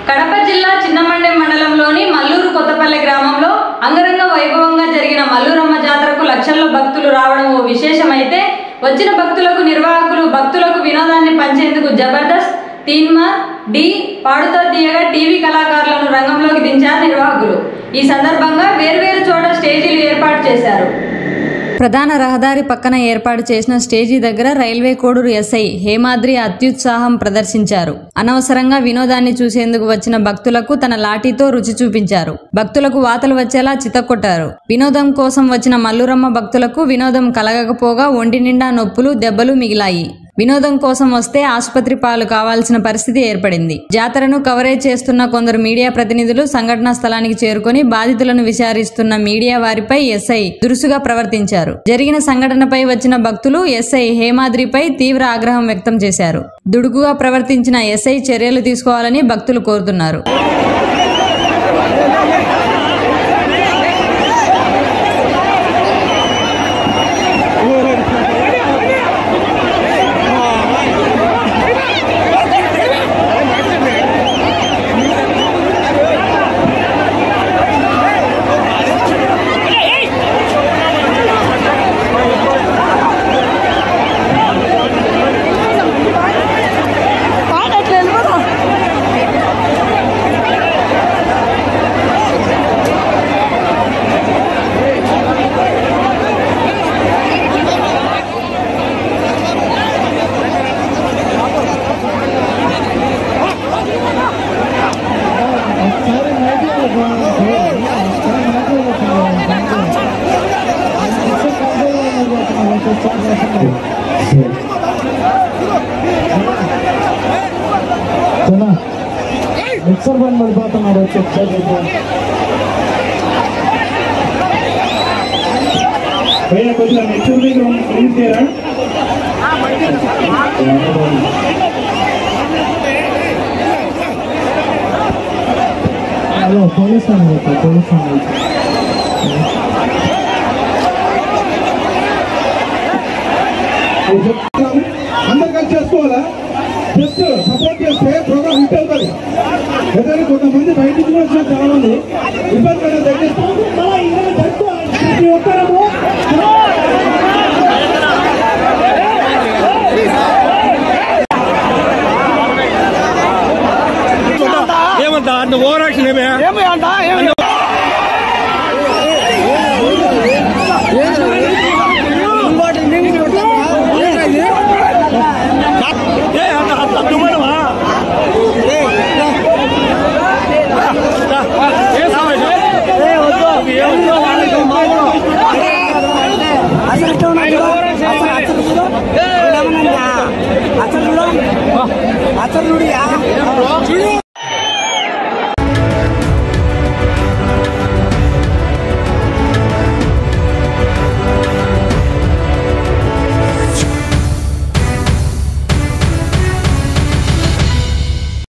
కడప జిల్లా చిన్నమండెం మండలంలోని మల్లూరు కొత్తపల్లె గ్రామంలో అంగరంగ వైభవంగా జరిగిన మల్లూరమ్మ జాతరకు లక్షల్లో భక్తులు రావడం ఓ విశేషమైతే వచ్చిన భక్తులకు నిర్వాహకులు భక్తులకు వినోదాన్ని పంచేందుకు జబర్దస్త్ తీన్మార్ డి పాడుతో తీయగా టీవీ కళాకారులను రంగంలోకి దించారు నిర్వాహకులు ఈ సందర్భంగా వేర్వేరు చోట స్టేజీలు ఏర్పాటు చేశారు ప్రధాన రహదారి పక్కన ఏర్పాటు చేసిన స్టేజీ దగ్గర రైల్వే కోడూరు ఎస్ఐ హేమాద్రి అత్యుత్సాహం ప్రదర్శించారు అనవసరంగా వినోదాన్ని చూసేందుకు వచ్చిన భక్తులకు తన లాఠీతో రుచి చూపించారు భక్తులకు వాతలు వచ్చేలా చితక్కొట్టారు వినోదం కోసం వచ్చిన మల్లురమ్మ భక్తులకు వినోదం కలగకపోగా ఒంటి నిండా నొప్పులు దెబ్బలు మిగిలాయి వినోదం కోసం వస్తే ఆసుపత్రి పాలు కావాల్సిన పరిస్థితి ఏర్పడింది జాతరను కవరేజ్ చేస్తున్న కొందరు మీడియా ప్రతినిధులు సంఘటనా స్థలానికి చేరుకొని బాధితులను విచారిస్తున్న మీడియా వారిపై ఎస్ఐ దురుసుగా ప్రవర్తించారు జరిగిన సంఘటనపై వచ్చిన భక్తులు ఎస్ఐ హేమాద్రిపై తీవ్ర ఆగ్రహం వ్యక్తం చేశారు దుడుకుగా ప్రవర్తించిన ఎస్ఐ చర్యలు తీసుకోవాలని భక్తులు కోరుతున్నారు జనా మిక్సర్ బండ్ పడిపోతున్నాడు వచ్చి ఒకసారి చెప్పు. భయ్యా కొంచెం మిక్సర్ దగ్గర ప్లీజ్ చేయరా హలో పోలీస్ అని చెప్పు పోలీస్ అని చెప్పు. నేను చెప్తున్నాను అందరు కలిసి చేసుకోవాలా జస్ట్ సపోర్ట్ చేస్తే ప్రోగ్రామ్ హిట్ అవుతుంది ఏదైనా కొంతమంది బయటికి కూడా వచ్చిన చాలా మంది ఇబ్బంది పడే దగ్గర ప్రతి ఒక్కరము ఏమంటా అంత ఓవర్ యాక్షన్ ఏమే ఏ అంత అంత దుమ్మనమా ఏ సమస్య అసలు చూడు అసలు చూడు